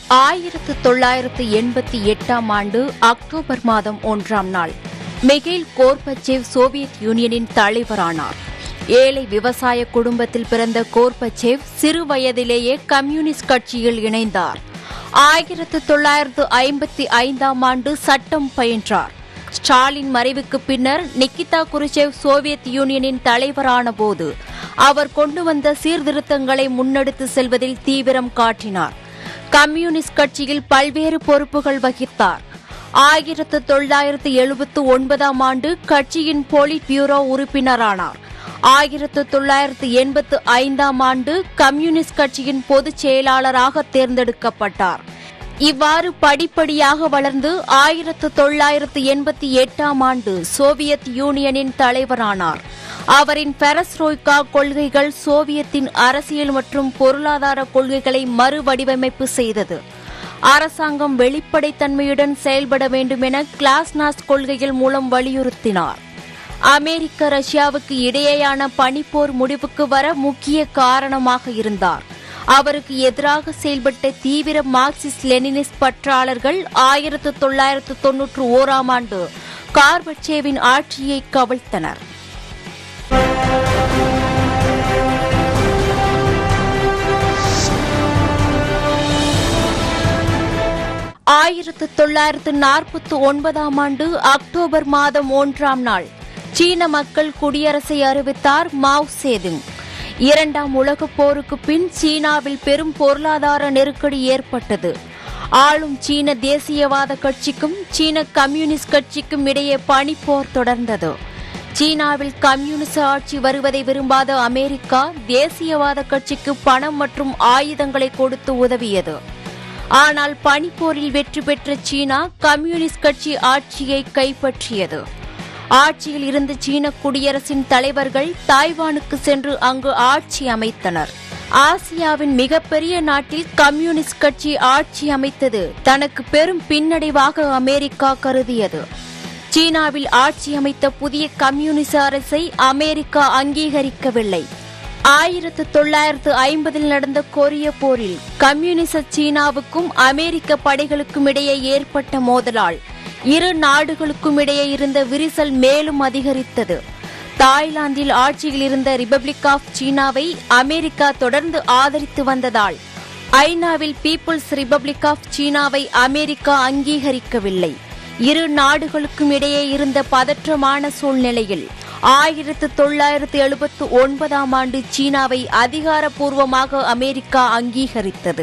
ஆயிரத்து தொள்ளாயிரத்து எண்பத்தி எட்டாம் ஆண்டு அக்டோபர் மாதம் ஒன்றாம் நாள் மிகேல் கோர்பச்சேவ் சோவியத் யூனியனின் தலைவரானார் ஏழை விவசாய குடும்பத்தில் பிறந்த கோர்பச்சேவ் சிறு வயதிலேயே கம்யூனிஸ்ட் கட்சியில் இணைந்தார் ஆயிரத்து தொள்ளாயிரத்து ஐம்பத்தி ஐந்தாம் ஆண்டு சட்டம் பயின்றார் ஸ்டாலின் மறைவுக்கு பின்னர் நிக்கிதா குருச்சேவ் சோவியத் யூனியனின் தலைவரான போது அவர் கொண்டு வந்த சீர்திருத்தங்களை முன்னெடுத்து செல்வதில் தீவிரம் காட்டினார் கம்யூனிஸ்ட் கட்சியில் பல்வேறு பொறுப்புகள் வகித்தார் ஆயிரத்து தொள்ளாயிரத்து எழுபத்து ஒன்பதாம் ஆண்டு கட்சியின் போலிட் பியூரோ உறுப்பினரானார் ஆயிரத்து தொள்ளாயிரத்து எண்பத்து ஐந்தாம் ஆண்டு கம்யூனிஸ்ட் கட்சியின் பொதுச் செயலாளராக தேர்ந்தெடுக்கப்பட்டார் இவ்வாறு படிப்படியாக வளர்ந்து ஆயிரத்து தொள்ளாயிரத்து எண்பத்தி எட்டாம் ஆண்டு சோவியத் யூனியனின் தலைவரானார் அவரின் பெரஸ்ரோய்கா கொள்கைகள் சோவியத்தின் அரசியல் மற்றும் பொருளாதார கொள்கைகளை மறுவடிவமைப்பு செய்தது அரசாங்கம் வெளிப்படைத்தன்மையுடன் செயல்பட வேண்டும் என கிளாஸ்நாஸ்ட் கொள்கைகள் மூலம் வலியுறுத்தினார் அமெரிக்க ரஷ்யாவுக்கு இடையேயான பனிப்போர் முடிவுக்கு வர முக்கிய காரணமாக இருந்தார் அவருக்கு எதிராக செயல்பட்ட தீவிர மார்க்சிஸ்ட் லெனினிஸ்ட் பற்றாளர்கள் ஆயிரத்து தொள்ளாயிரத்து தொன்னூற்று ஓராம் ஆண்டு கார்பச்சேவின் ஆட்சியை கவிழ்த்தனர் ஆயிரத்து தொள்ளாயிரத்து நாற்பத்தி ஒன்பதாம் ஆண்டு அக்டோபர் மாதம் ஒன்றாம் நாள் சீன மக்கள் குடியரசை அறிவித்தார் மாவ் சேதுங் இரண்டாம் உலகப் போருக்கு பின் சீனாவில் பெரும் பொருளாதார நெருக்கடி ஏற்பட்டது ஆளும் சீன தேசியவாத கட்சிக்கும் சீன கம்யூனிஸ்ட் கட்சிக்கும் இடையே பனிப்போர் தொடர்ந்தது சீனாவில் கம்யூனிச ஆட்சி வருவதை விரும்பாத அமெரிக்கா தேசியவாத கட்சிக்கு பணம் மற்றும் ஆயுதங்களை கொடுத்து உதவியது ஆனால் பனிப்போரில் வெற்றி பெற்ற சீனா கம்யூனிஸ்ட் கட்சி ஆட்சியை கைப்பற்றியது ஆட்சியில் இருந்த சீன குடியரசின் தலைவர்கள் தாய்வானுக்கு சென்று அங்கு ஆட்சி அமைத்தனர் ஆசியாவின் மிகப்பெரிய நாட்டில் கம்யூனிஸ்ட் கட்சி ஆட்சி அமைத்தது தனக்கு பெரும் பின்னடைவாக அமெரிக்கா கருதியது சீனாவில் ஆட்சி அமைத்த புதிய கம்யூனிச அரசை அமெரிக்கா அங்கீகரிக்கவில்லை ஆயிரத்து தொள்ளாயிரத்து ஐம்பதில் நடந்த கொரிய போரில் கம்யூனிச சீனாவுக்கும் அமெரிக்க படைகளுக்கும் இடையே ஏற்பட்ட மோதலால் இரு நாடுகளுக்கும் இடையே இருந்த விரிசல் மேலும் அதிகரித்தது தாய்லாந்தில் ஆட்சியில் இருந்த ரிபப்ளிக் ஆஃப் சீனாவை அமெரிக்கா தொடர்ந்து ஆதரித்து வந்ததால் ஐநாவில் பீப்புள்ஸ் ரிபப்ளிக் ஆஃப் சீனாவை அமெரிக்கா அங்கீகரிக்கவில்லை இரு நாடுகளுக்கும் இடையே இருந்த பதற்றமான சூழ்நிலையில் ஆயிரத்து தொள்ளாயிரத்து எழுபத்து ஒன்பதாம் ஆண்டு சீனாவை அதிகாரப்பூர்வமாக அமெரிக்கா அங்கீகரித்தது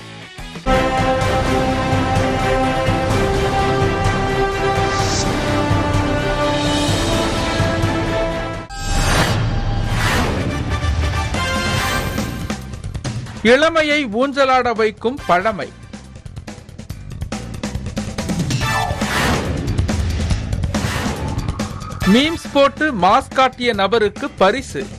இளமையை ஊஞ்சலாட வைக்கும் பழமை மீம்ஸ் போட்டு மாஸ் காட்டிய நபருக்கு பரிசு